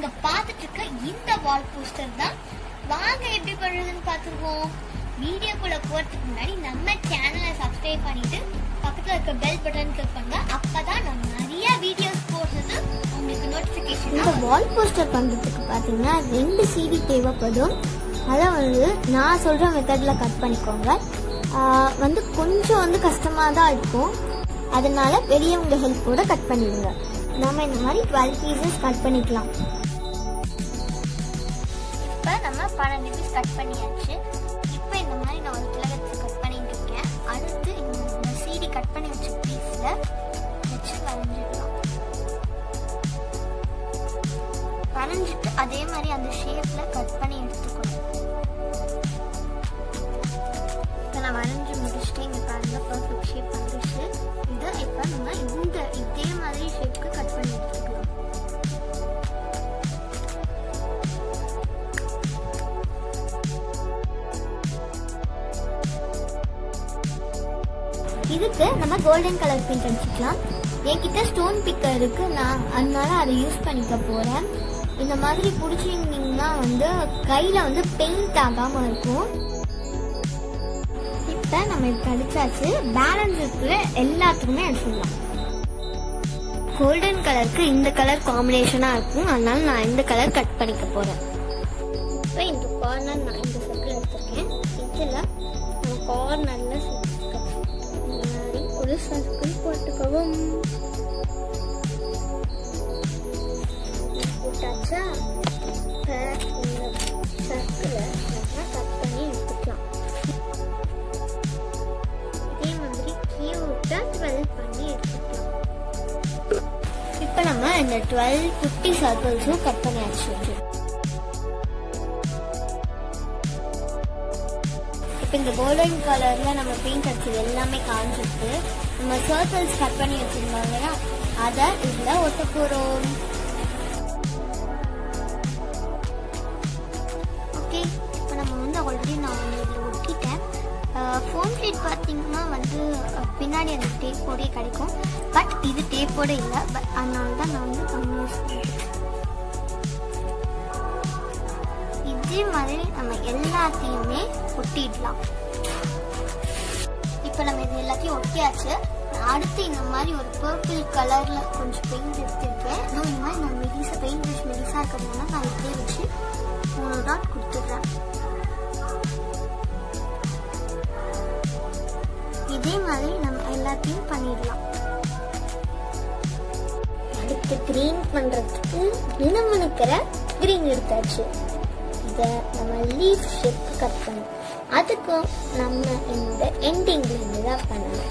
நீங்க பார்த்துட்டு இருக்க இந்த வால் போஸ்டர் தான் வாங்க எப்படி பண்றதுன்னு பார்த்துருவோம் வீடியோக்குள்ள போறதுக்கு முன்னாடி நம்ம சேனலை சப்ஸ்கிரைப் பண்ணிட்டு பக்கத்துல இருக்க பெல் பட்டன் கிளிக் பண்ணுங்க அப்பதான் நம்ம நிறைய வீடியோஸ் போடுறது உங்களுக்கு நோட்டிபிகேஷன் இந்த வால் போஸ்டர் பண்ணுறதுக்கு பார்த்தீங்கன்னா ரெண்டு சிடி தேவைப்படும் அதை வந்து நான் சொல்கிற மெத்தடில் கட் பண்ணிக்கோங்க ஆஹ் வந்து கொஞ்சம் வந்து கஷ்டமாக தான் இருக்கும் அதனால பெரியவங்க ஹெல்ப்போட கட் பண்ணிடுங்க நம்ம இந்த மாதிரி டுவெல் பீசஸ் கட் பண்ணிக்கலாம் இப்போ நம்ம பன்னெண்டு பீஸ் கட் பண்ணியாச்சு இப்போ இந்த மாதிரி நான் ஒரு திலகத்தை கட் பண்ணிட்டு இருக்கேன் அடுத்து இந்த சீடி கட் பண்ணி வச்ச பீஸில் வச்சு வரைஞ்சிடலாம் வரைஞ்சிட்டு அதே மாதிரி அந்த ஷேப்பில் கட் பண்ணி எடுத்துக்கணும் இப்போ நான் வரைஞ்சி முடிச்சுட்டு இங்கே பாருங்க பர்ஃபெக்ட் ஷேப் வந்துச்சு இதை இப்போ நம்ம இந்த இதே மாதிரி ஷேப்புக்கு கட் பண்ணி எடுத்துக்கலாம் இதுக்கு நம்ம கோல்டன் கலர் பெயிண்ட் அடிச்சுக்கலாம் என்கிட்ட ஸ்டோன் பிக்கர் இருக்கு நான் அதனால அதை யூஸ் பண்ணிக்க போறேன் இந்த மாதிரி பிடிச்சிருந்தீங்கன்னா வந்து கையில வந்து பெயிண்ட் ஆகாம இருக்கும் இப்போ நம்ம இதுக்கு அடிச்சாச்சு பேலன்ஸ் இருக்கிற எல்லாத்துக்குமே அடிச்சிடலாம் கோல்டன் கலருக்கு இந்த கலர் காம்பினேஷனா இருக்கும் அதனால நான் இந்த கலர் கட் பண்ணிக்க போறேன் இப்போ இந்த கார்னர் நான் இந்த சர்க்கிள் எடுத்திருக்கேன் இதில் நம்ம கார்னர்ல இந்த மாதிரி ஒரு சர்க்கிள் போட்டுக்கவும் போட்டாச்சா இப்போ இந்த சர்க்கிளை நம்ம கட் பண்ணி எடுத்துக்கலாம் இதே மாதிரி கியூட்டா டுவெல் பண்ணி எடுத்துக்கலாம் இப்போ நம்ம இந்த டுவெல் குட்டி சர்க்கிள்ஸும் கட் பண்ணியாச்சு இப்போ இந்த கோல்டன் கலர்ல நம்ம பெயிண்ட் அடிச்சது எல்லாமே காஞ்சிருக்கு நம்ம சர்க்கிள்ஸ் கட் பண்ணி வச்சிருந்தோம் இல்லையா அதை இதுல ஒட்ட போறோம் ஓகே இப்போ நம்ம வந்து ஆல்ரெடி நான் வந்து இதில் ஒட்டிட்டேன் ஃபோன் ஷீட் பார்த்தீங்கன்னா வந்து அஹ், பின்னாடி அந்த டேப்போடே கிடைக்கும் பட் இது டேப்போட இல்லை பட் அதனால தான் நான் வந்து கம்மி யூஸ் பண்ணுறேன் இதே மாதிரி நம்ம எல்லாத்தையுமே ஒட்டிடலாம் இப்போ நம்ம இது எல்லாத்தையும் ஒட்டியாச்சு அடுத்து இந்த மாதிரி ஒரு பர்பிள் கலர்ல கொஞ்சம் பெயிண்ட் எடுத்திருக்கேன் இன்னும் இந்த மாதிரி நான் மெலிசா பெயிண்ட் ப்ரஷ் மெலிசா இருக்கிறதுனால நான் இப்படியே வச்சு மூணு டாட் கொடுத்துட்றேன் இதே மாதிரி நம்ம எல்லாத்தையும் பண்ணிடலாம் அடுத்து கிரீன் பண்றதுக்கு மினுமினுக்கிற கிரீன் எடுத்தாச்சு இதை நம்ம லீஃப் ஷேப் கட் பண்ணணும் அதுக்கும் நம்ம இந்த எண்டிங்ல இருந்து தான் பண்ணணும்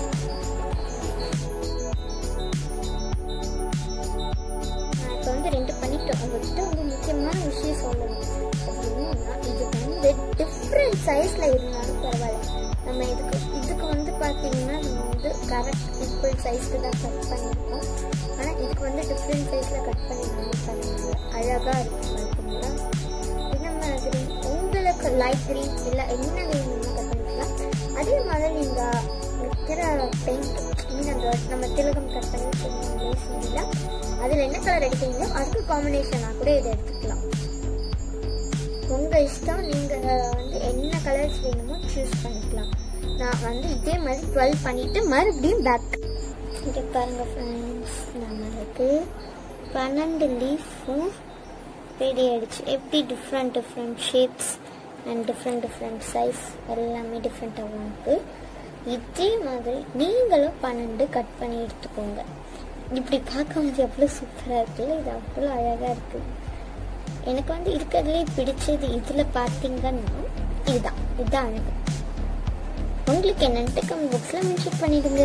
நான் இப்போ வந்து ரெண்டு பண்ணிட்டோம் உங்ககிட்ட வந்து முக்கியமான விஷயம் சொல்லணும் அது என்னன்னா இது வந்து டிஃப்ரெண்ட் சைஸ்ல இருந்தாலும் பரவாயில்ல நம்ம இதுக்கு இதுக்கு வந்து பார்த்தீங்கன்னா நம்ம வந்து கரெக்ட் ஈக்குவல் சைஸ்க்கு தான் கட் பண்ணியிருக்கோம் ஆனால் இதுக்கு வந்து டிஃப்ரெண்ட் சைஸில் கட் பண்ணினாலும் பரவாயில்ல அழகாக இருக்கும் பார்த்தீங்களா இந்த மாதிரி உங்களுக்கு லைட் க்ரீன் இல்லை என்ன வேணுமோ கட் பண்ணிக்கலாம் அதே மாதிரி நீங்கள் வைக்கிற பெயிண்ட் இந்த நம்ம திலகம் கட் பண்ணி வச்சுருந்தோம் சீடியில் அதில் என்ன கலர் எடுக்கிறீங்களோ அதுக்கு காம்பினேஷனாக கூட இதை எடுத்துக்கலாம் உங்கள் இஷ்டம் நீங்கள் வந்து என்ன கலர்ஸ் வேணுமோ சூஸ் பண்ணிக்கலாம் நான் வந்து இதே மாதிரி டுவெல் பண்ணிவிட்டு மறுபடியும் பேக் இங்கே பாருங்கள் ஃப்ரெண்ட்ஸ் நம்மளுக்கு பன்னெண்டு லீஃபும் ரெடி ஆயிடுச்சு எப்படி different different shapes and different different size எல்லாமே டிஃப்ரெண்ட்டாகவும் இருக்குது இதே மாதிரி நீங்களும் பன்னெண்டு கட் பண்ணி எடுத்துக்கோங்க இப்படி பார்க்கும்போது எவ்வளோ சூப்பராக இருக்குல்ல இது அவ்வளோ அழகாக இருக்குது எனக்கு வந்து இருக்கிறதுலே பிடிச்சது இதில் பார்த்தீங்கன்னா இதுதான் இதுதான் அழகு உங்களுக்கு என்னன்ட்டு கமெண்ட் பாக்ஸில் மென்ஷன் பண்ணிடுங்க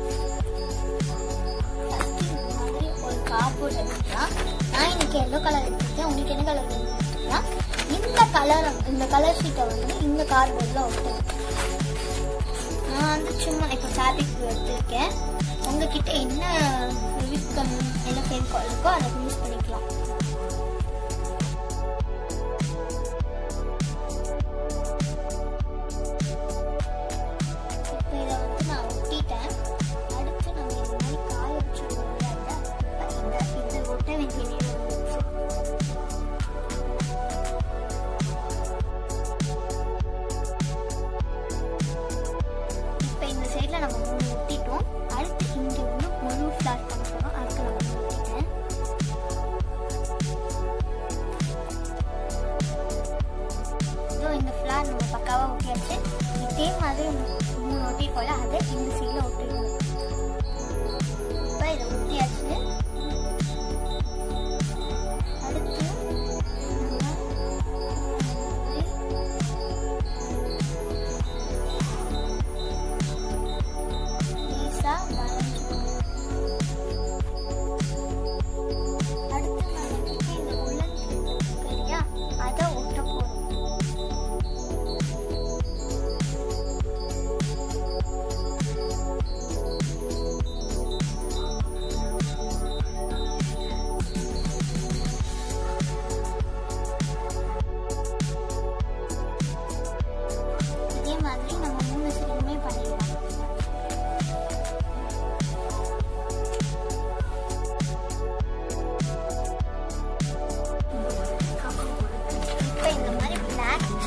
ஒரு கார்ட்போர்ட் எடுத்துக்கலாம் நான் இன்னைக்கு எல்லோ கலர் எடுத்துருக்கேன் உங்களுக்கு என்ன கலர் வேணும் எடுத்துக்கலாம் இந்த கலர் இந்த கலர் ஷீட்டை வந்து இந்த கார்ட்போர்டில் ஒட்டணும் நான் வந்து சும்மா இப்போ ஃபேப்ரிக் எடுத்திருக்கேன் உங்ககிட்ட என்ன விவிக்கம் என்ன ஃபேவிகால் இருக்கோ அதை யூஸ் பண்ணிக்கலாம் இப்போ இதை வந்து நான் ஒட்டிட்டேன் அடுத்து நம்ம இந்த மாதிரி காய வச்சுருவோம் இந்த இது ஒட்ட வேண்டிய நேரம் வந்துச்சு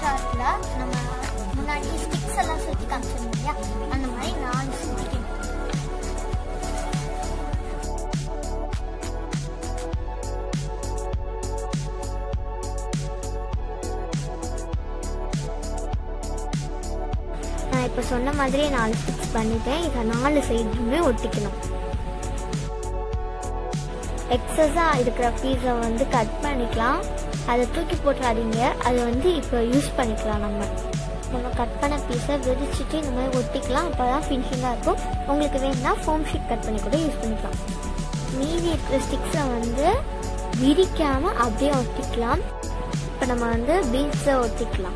சார்ட்ல நம்ம முன்னாடி ஸ்டிக்ஸ் எல்லாம் சுத்தி காமிச்சிருந்தோம் இல்லையா அந்த மாதிரி நாலு சுத்திக்கணும் நான் இப்போ சொன்ன மாதிரியே நாலு ஸ்டிச் பண்ணிட்டேன் இதை நாலு சைடுமே ஒட்டிக்கணும் எக்ஸஸாக இருக்கிற பீஸை வந்து கட் பண்ணிக்கலாம் அதை தூக்கி போட்டுறாதீங்க அது வந்து இப்போ யூஸ் பண்ணிக்கலாம் நம்ம நம்ம கட் பண்ண பீஸை விரிச்சிட்டு இந்த மாதிரி ஒட்டிக்கலாம் அப்போ தான் ஃபினிஷிங்காக இருக்கும் உங்களுக்கு வேணும்னா ஃபோம் ஷீட் கட் பண்ணி கூட யூஸ் பண்ணிக்கலாம் மீதி இருக்கிற ஸ்டிக்ஸை வந்து விரிக்காமல் அப்படியே ஒட்டிக்கலாம் இப்போ நம்ம வந்து பீட்ஸை ஒட்டிக்கலாம்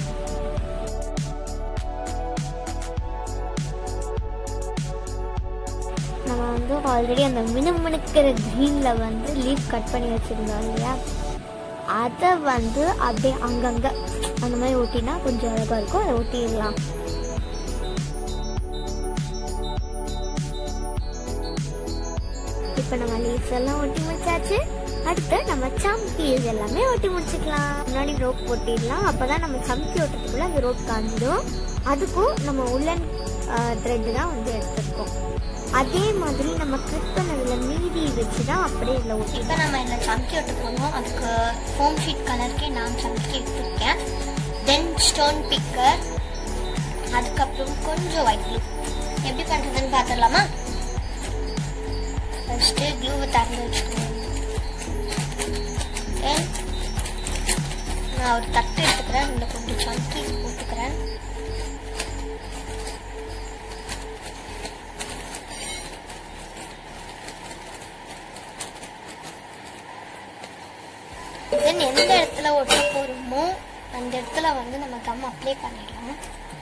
நம்ம வந்து ஆல்ரெடி அந்த மினுமினுக்கிற க்ரீனில் வந்து லீஃப் கட் பண்ணி வச்சுருந்தோம் இல்லையா அதை வந்து அப்படியே அங்கங்கே அந்த மாதிரி ஒட்டினா கொஞ்சம் அழகாக இருக்கும் அதை ஒட்டிடலாம் இப்போ நம்ம லீவ்ஸ் எல்லாம் ஒட்டி முடிச்சாச்சு அடுத்து நம்ம சம்பீஸ் எல்லாமே ஒட்டி முடிச்சுக்கலாம் முன்னாடி ரோப் ஒட்டிடலாம் அப்பதான் நம்ம சம்பி ஒட்டுறதுக்குள்ள அந்த ரோப் காஞ்சிடும் அதுக்கும் நம்ம உள்ளன் த்ரெட் தான் வந்து எடுத்திருக்கோம் அதே மாதிரி நம்ம கிளிப் பண்ணதுல மீதி வச்சு தான் அப்படியே இதில் ஒட்டி இப்போ நம்ம இதில் சம்கி ஒட்ட போகணும் அதுக்கு ஃபோம் ஷீட் கலருக்கே நான் சம்கி எடுத்துருக்கேன் தென் ஸ்டோன் பிக்கர் அதுக்கப்புறம் கொஞ்சம் ஒயிட் க்ளூ எப்படி பண்ணுறதுன்னு பார்த்துடலாமா ஃபஸ்ட்டு க்ளூவை திறந்து வச்சுக்கணும் தென் நான் ஒரு தட்டு எடுத்துக்கிறேன் இதில் கொஞ்சம் சம்கீஸ் போட்டுக்கிறேன் தென் எந்த இடத்துல ஒட்ட போறோமோ அந்த இடத்துல வந்து நம்ம கம் அப்ளை பண்ணிடலாம்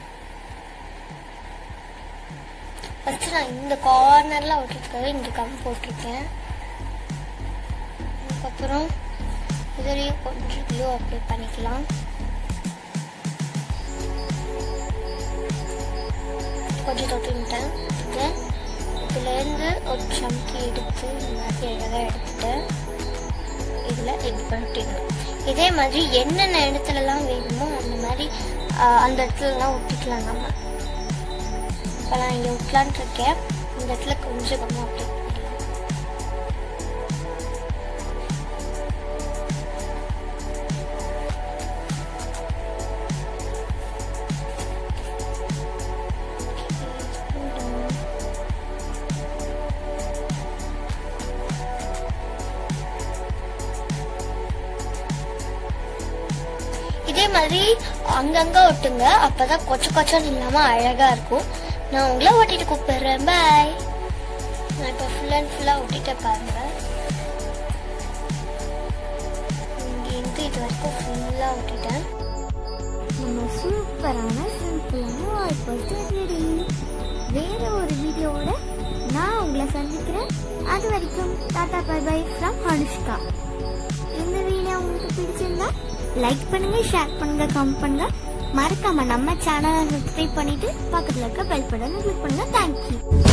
ஃபர்ஸ்ட் நான் இந்த கார்னர்ல ஒட்டிருக்கேன் இங்க கம் போட்டிருக்கேன் அதுக்கப்புறம் இதுலயும் கொஞ்சம் க்ளூ அப்ளை பண்ணிக்கலாம் கொஞ்சம் தொட்டுட்டேன் தென் இதுலேருந்து ஒரு சம்கி எடுத்து இந்த மாதிரி அழகாக எடுத்துட்டேன் இதில் இது பண்ணிட்டேன் இதே மாதிரி என்னென்ன இடத்துலலாம் வேணுமோ அந்த மாதிரி ஆஹ், அந்த இடத்துலலாம் ஒட்டிக்கலாம் நம்ம இப்போ நான் இங்கே ஒட்டலான் இருக்கேன் இந்த இடத்துல கொஞ்சம் கம்மா அப்ளை பண்ணிடலாம் இதே மாதிரி அங்கங்க ஒட்டுங்க அப்பதான் கொச்ச கொச்சன்னு இல்லாம அழகா இருக்கும் நான் உங்களை ஒட்டிட்டு கூப்பிடுறேன் பாய் நான் இப்போ ஃபுல் அண்ட் ஃபுல்லா ஒட்டிட்ட பாருங்க இங்கேருந்து இது வரைக்கும் ஃபுல்லா ஒட்டிட்டேன் நம்ம சூப்பரான சிம்பிளான வால் போஸ்டர் ரெடி வேற ஒரு வீடியோவோட நான் உங்களை சந்திக்கிறேன் அது வரைக்கும் tata bye bye from Anushka இந்த வீடியோ உங்களுக்கு பிடிச்சிருந்தா லைக் பண்ணுங்க ஷேர் பண்ணுங்க கமெண்ட் பண்ணுங்க மறக்காம நம்ம சேனலை சப்ஸ்கிரைப் பண்ணிட்டு பக்கத்துல இருக்க பெல் பட்டனை கிளிக் பண்ணுங்க தேங்க்யூ